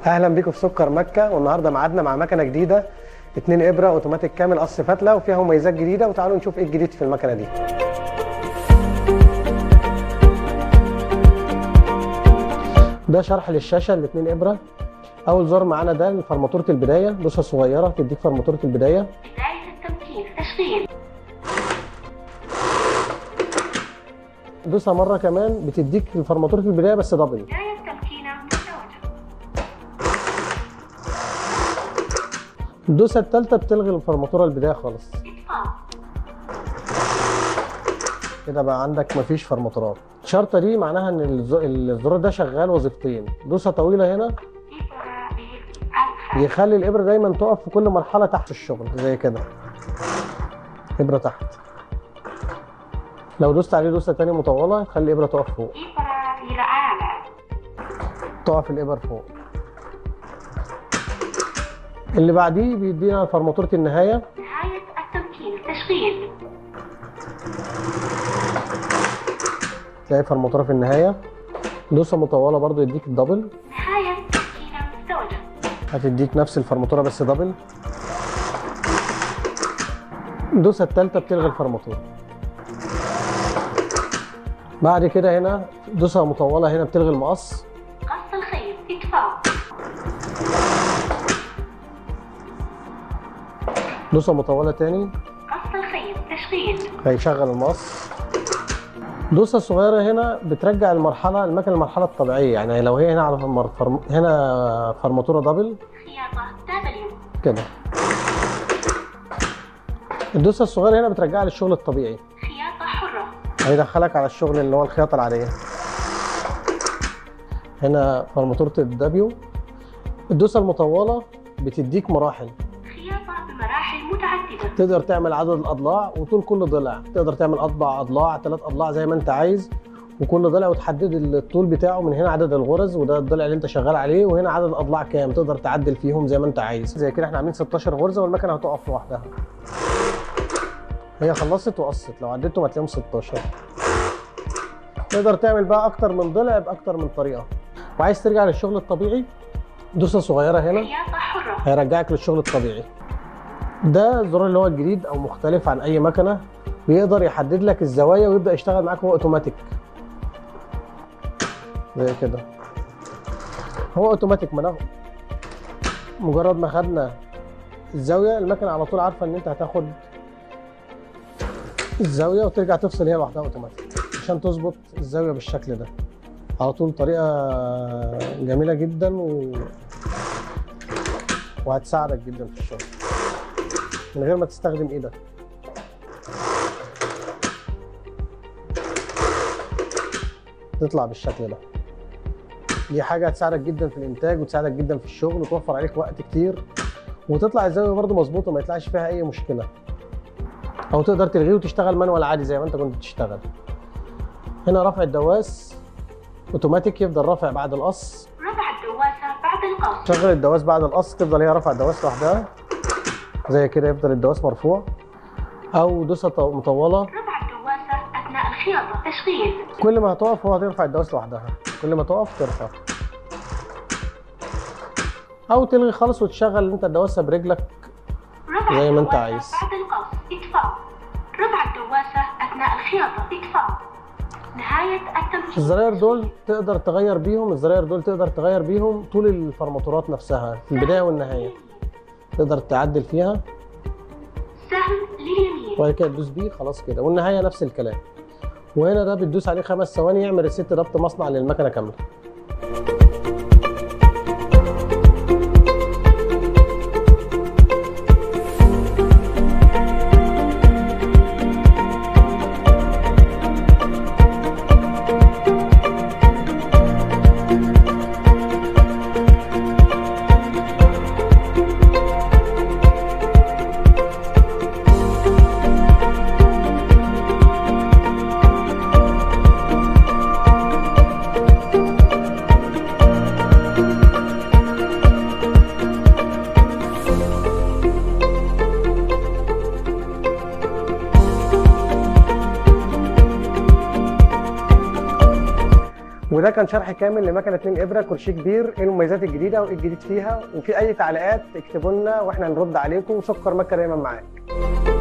اهلا بيكم في سكر مكه والنهارده ميعادنا مع مكنه جديده اتنين ابره اوتوماتيك كامل قص فتله وفيها مميزات جديده وتعالوا نشوف ايه الجديد في المكنه دي ده شرح للشاشه الاتنين ابره اول زر معانا ده فرماتوره البدايه دوسه صغيره تديك فرماتوره البدايه بداية التمكين تشغيل دوسها مره كمان بتديك فرماتوره البدايه بس دبل بداية تمكين مزدوجة الدوسه الثالثه بتلغي الفرماتوره البدايه خالص إطفاء كده بقى عندك مفيش فرماتورات الشرطه دي معناها ان الز- الزرار ده شغال وظيفتين دوسه طويله هنا إبراهيم ألفا يخلي الابره دايما تقف في كل مرحله تحت الشغل زي كده ابره تحت لو دوست عليه دوسه تاني مطوله تخلي الابره تقف فوق إبراهيم أعلى تقف الابر فوق اللي بعديه بيدينا فرماتوره النهايه نهاية التمكين تشغيل تلاقي فرماتوره في النهايه دوسه مطوله برضو يديك الدبل نهاية تمكين مزدوجة هتديك نفس الفرماتوره بس دبل الدوسه الثالثه بتلغي الفرماتوره بعد كده هنا دوسه مطوله هنا بتلغي المقص قص الخيط إطفاء دوسه مطوله تاني قص الخيط تشغيل هيشغل المقص دوسه صغيره هنا بترجع المرحله المكنه المرحله الطبيعيه يعني لو هي هنا على فرم... فرم... هنا فرماتوره دبل خياطة دبليو كده الدوسه الصغيره هنا بترجعها للشغل الطبيعي خياطة حرة هيدخلك على الشغل اللي هو الخياطه العاديه هنا فرماتوره الدبليو الدوسه المطوله بتديك مراحل خياطة بمراحل متعددة تقدر تعمل عدد الاضلاع وطول كل ضلع تقدر تعمل اربع اضلاع ثلاث اضلاع زي ما انت عايز وكل ضلع وتحدد الطول بتاعه من هنا عدد الغرز وده الضلع اللي انت شغال عليه وهنا عدد الاضلاع كام تقدر تعدل فيهم زي ما انت عايز زي كده احنا عاملين 16 غرزه والمكنه هتقف لوحدها هي خلصت وقصت لو عديتهم هتلاقيهم 16 تقدر تعمل بقى اكتر من ضلع باكتر من طريقه وعايز ترجع للشغل الطبيعي دوسه صغيره هنا خياطة حرة هيرجعك للشغل الطبيعي ده الزرار اللي هو الجديد او مختلف عن اي مكنه بيقدر يحدد لك الزوايا ويبدا يشتغل معاك هو اوتوماتيك زي كده هو اوتوماتيك ما ناخد مجرد ما خدنا الزاويه المكنه على طول عارفه ان انت هتاخد الزاويه وترجع تفصل هي لوحدها اوتوماتيك عشان تظبط الزاويه بالشكل ده على طول طريقه جميله جدا و... وهتساعدك جدا في الشغل من غير ما تستخدم ايدك تطلع بالشكل ده دي حاجه هتساعدك جدا في الانتاج وتساعدك جدا في الشغل وتوفر عليك وقت كتير وتطلع الزاويه برضه مظبوطه ما يطلعش فيها اي مشكله او تقدر تلغيه وتشتغل مانوال عادي زي ما انت كنت بتشتغل هنا رفع الدواس اوتوماتيك يفضل رافع بعد القص رفع الدواسة بعد القص شغل الدواس بعد القص تفضل هي رافعه الدواس لوحدها زي كده يفضل الدواس مرفوع او دوسه ط- مطوله رفع الدواسة أثناء الخياطة تشغيل كل ما هتقف هو هترفع الدواس لوحدها كل ما تقف ترفع او تلغي خالص وتشغل انت الدواسه برجلك رفع زي ما انت الدواسة عايز. بعد القص إطفاء رفع الدواسة أثناء الخياطة إطفاء نهاية التمكين الزراير دول تقدر تغير بيهم الزراير دول تقدر تغير بيهم طول الفرماتورات نفسها في البدايه والنهايه تقدر تعدل فيها سهم لليمين وبعد كده تدوس بيه خلاص كده والنهايه نفس الكلام وهنا ده بتدوس عليه خمس ثواني يعمل ريست ضبط مصنع للمكنه كامله وده كان شرح كامل لمكنه 2 ابره كرسي كبير ايه المميزات الجديده وايه الجديد فيها وفي اي تعليقات اكتبوا لنا واحنا هنرد عليكم وسكر مكه دايما معاك